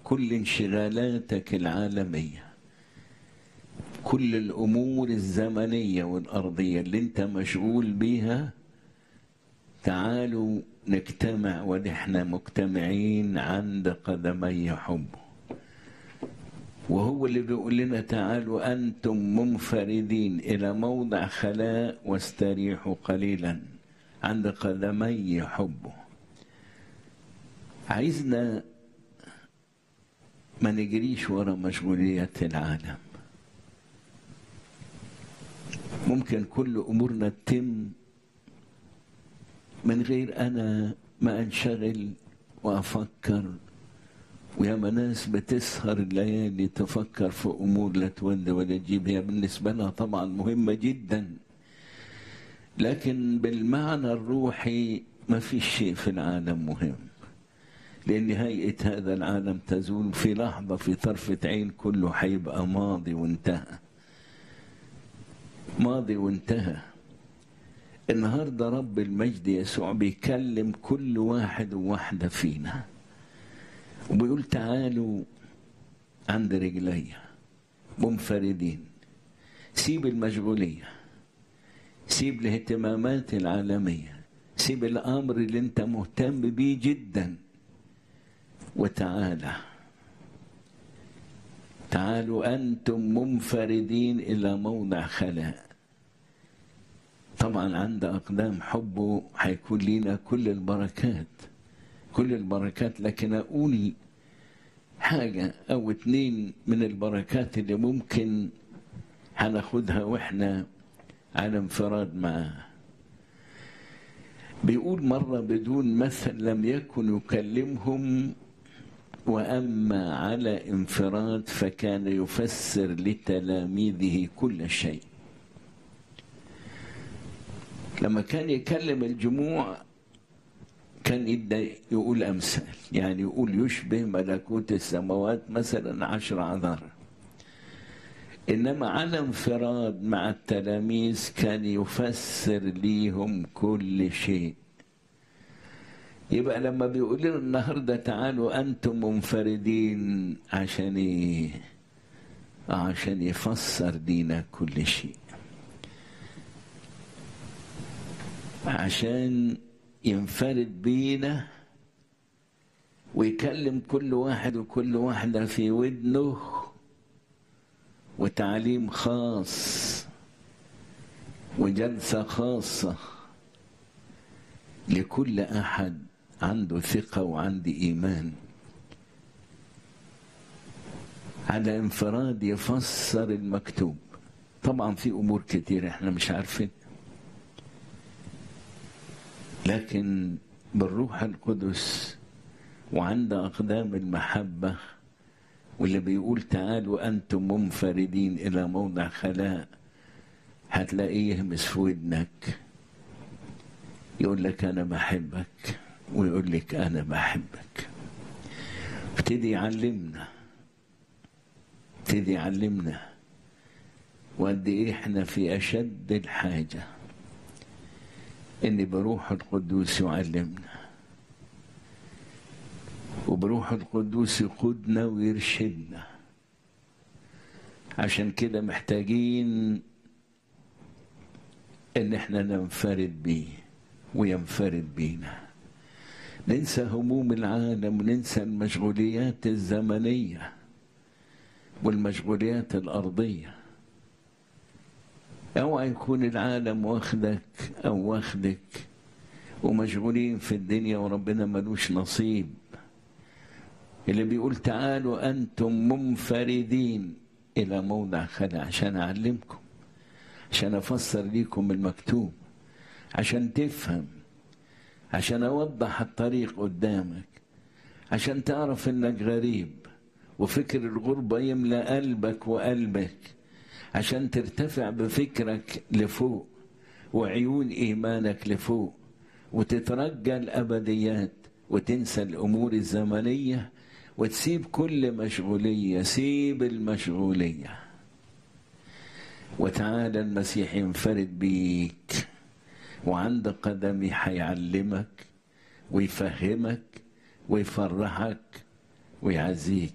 كل انشغالاتك العالمية كل الأمور الزمنية والأرضية اللي أنت مشغول بيها تعالوا نجتمع ونحن مجتمعين عند قدمي حبه وهو اللي بيقول لنا تعالوا أنتم منفردين إلى موضع خلاء واستريحوا قليلا عند قدمي حبه عايزنا ما نجريش ورا مشغوليات العالم ممكن كل أمورنا تتم من غير أنا ما أنشغل وأفكر وياما ناس بتسهر الليالي تفكر في أمور لا تودي ولا تجيب هي بالنسبة لها طبعا مهمة جدا لكن بالمعنى الروحي ما في شيء في العالم مهم لأن هيئة هذا العالم تزول في لحظة في طرفة عين كله هيبقى ماضي وانتهى ماضي وانتهى النهارده رب المجد يسوع بيكلم كل واحد وواحدة فينا وبيقول تعالوا عند رجلي منفردين سيب المشغولية سيب الاهتمامات العالمية سيب الأمر اللي أنت مهتم بيه جدا وتعالى تعالوا أنتم منفردين إلى موضع خلاء طبعا عند أقدام حبه هيكون لنا كل البركات كل البركات لكن أقول حاجة أو اتنين من البركات اللي ممكن هناخدها وإحنا على انفراد معاه بيقول مرة بدون مثل لم يكن يكلمهم وأما على انفراد فكان يفسر لتلاميذه كل شيء لما كان يكلم الجموع كان يبدا يقول امثال يعني يقول يشبه ملكوت السماوات مثلا عشر عذار انما على انفراد مع التلاميذ كان يفسر ليهم كل شيء يبقى لما بيقول لنا النهارده تعالوا انتم منفردين عشان ايه عشان يفسر لينا كل شيء عشان ينفرد بينا ويكلم كل واحد وكل واحدة في ودنه وتعليم خاص وجلسة خاصة لكل أحد عنده ثقة وعنده إيمان على انفراد يفسر المكتوب طبعا في أمور كتير احنا مش عارفين لكن بالروح القدس وعند أقدام المحبة واللي بيقول تعالوا أنتم منفردين إلى موضع خلاء هتلاقيه يهمس في ودنك يقول لك أنا بحبك ويقول لك أنا بحبك ابتدي يعلمنا ابتدي يعلمنا وقد إيه إحنا في أشد الحاجة إن بروح القدوس يعلمنا وبروح القدوس يقودنا ويرشدنا عشان كده محتاجين ان احنا ننفرد بيه وينفرد بينا ننسى هموم العالم وننسى المشغوليات الزمنية والمشغوليات الأرضية اوعى يكون العالم واخدك او واخدك ومشغولين في الدنيا وربنا ملوش نصيب اللي بيقول تعالوا انتم منفردين الى موضع خلا عشان اعلمكم عشان افسر ليكم المكتوب عشان تفهم عشان اوضح الطريق قدامك عشان تعرف انك غريب وفكر الغربة يملى قلبك وقلبك عشان ترتفع بفكرك لفوق وعيون ايمانك لفوق وتترجى الابديات وتنسى الامور الزمنيه وتسيب كل مشغوليه سيب المشغوليه وتعالى المسيح ينفرد بيك وعند قدمي هيعلمك ويفهمك ويفرحك ويعزيك